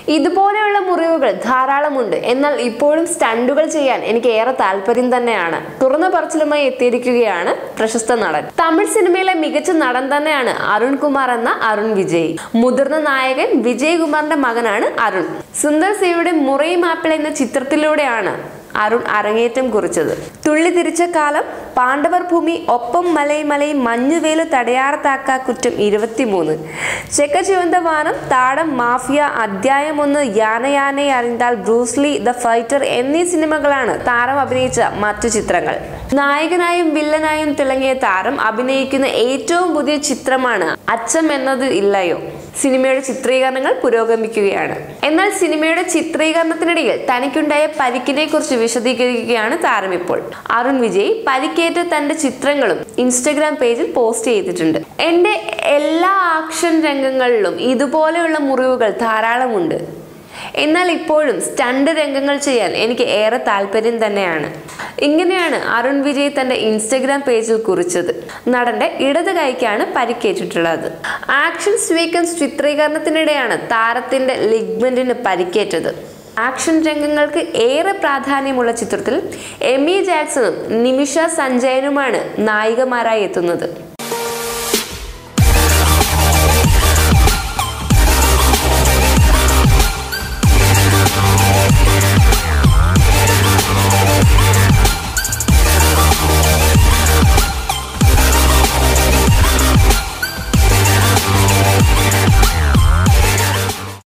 ഇതുപോലെയുള്ള മുറിവുകൾ ധാരാളമുണ്ട് എന്നാൽ ഇപ്പോഴും സ്റ്റണ്ടുകൾ ചെയ്യാൻ എനിക്ക് ഏറെ താല്പര്യം തന്നെയാണ് തുറന്ന പറച്ചിലുമായി എത്തിയിരിക്കുകയാണ് പ്രശസ്ത നടൻ തമിഴ് സിനിമയിലെ മികച്ച നടൻ തന്നെയാണ് അരുൺ കുമാർ എന്ന അരുൺ വിജയ് മുതിർന്ന നായകൻ വിജയ് കുമാറിന്റെ മകനാണ് അരുൺ സുന്ദർ സിയുടെ മുറൈ മാപ്പിൾ എന്ന ചിത്രത്തിലൂടെയാണ് അരുൺ അരങ്ങേറ്റം കുറിച്ചത് തുള്ളി തിരിച്ച കാലം പാണ്ഡവർ ഭൂമി ഒപ്പം മലൈ മലൈ മഞ്ഞുവേലു തടയാറത്താക്ക കുറ്റം ഇരുപത്തിമൂന്ന് ചെക്ക ചുവந்த വാനം താടം മാഫിയ അധ്യായം ഒന്ന് യാന യാനെ അറിந்தாൽ ബ്രൂസ്ലി ദ ഫൈറ്റർ എന്നീ സിനിമകളാണ് താരം അഭിനയിച്ച മറ്റു ചിത്രങ്ങൾ നായകനായും വില്ലനായും തിളങ്ങിയ താരം അഭിനയിക്കുന്ന ഏറ്റവും പുതിയ ചിത്രമാണ് അച്ചം എന്നത് ഇല്ലയോ സിനിമയുടെ ചിത്രീകരണങ്ങൾ പുരോഗമിക്കുകയാണ് എന്നാൽ സിനിമയുടെ ചിത്രീകരണത്തിനിടയിൽ തനിക്കുണ്ടായ പരിക്കിനെ കുറിച്ച് വിശദീകരിക്കുകയാണ് താരം ഇപ്പോൾ അരുൺ വിജയ് പരിക്കേറ്റ തന്റെ ചിത്രങ്ങളും ഇൻസ്റ്റഗ്രാം പേജിൽ പോസ്റ്റ് ചെയ്തിട്ടുണ്ട് എന്റെ എല്ലാ ആക്ഷൻ രംഗങ്ങളിലും ഇതുപോലെയുള്ള മുറിവുകൾ ധാരാളമുണ്ട് എന്നാൽ ഇപ്പോഴും സ്റ്റണ്ട് രംഗങ്ങൾ ചെയ്യാൻ എനിക്ക് ഏറെ താല്പര്യം തന്നെയാണ് ഇങ്ങനെയാണ് അരുൺ വിജയ് തന്റെ ഇൻസ്റ്റഗ്രാം പേജിൽ കുറിച്ചത് നടന്റെ ഇടത് കൈക്കാണ് പരിക്കേറ്റിട്ടുള്ളത് ആക്ഷൻ സ്വീക്കൻസ് ചിത്രീകരണത്തിനിടെയാണ് താരത്തിന്റെ ലിഗ്മെന്റിന് പരിക്കേറ്റത് ആക്ഷൻ രംഗങ്ങൾക്ക് ഏറെ പ്രാധാന്യമുള്ള ചിത്രത്തിൽ എമി ജാക്സണും നിമിഷ സഞ്ജയനുമാണ് നായികമാരായി എത്തുന്നത്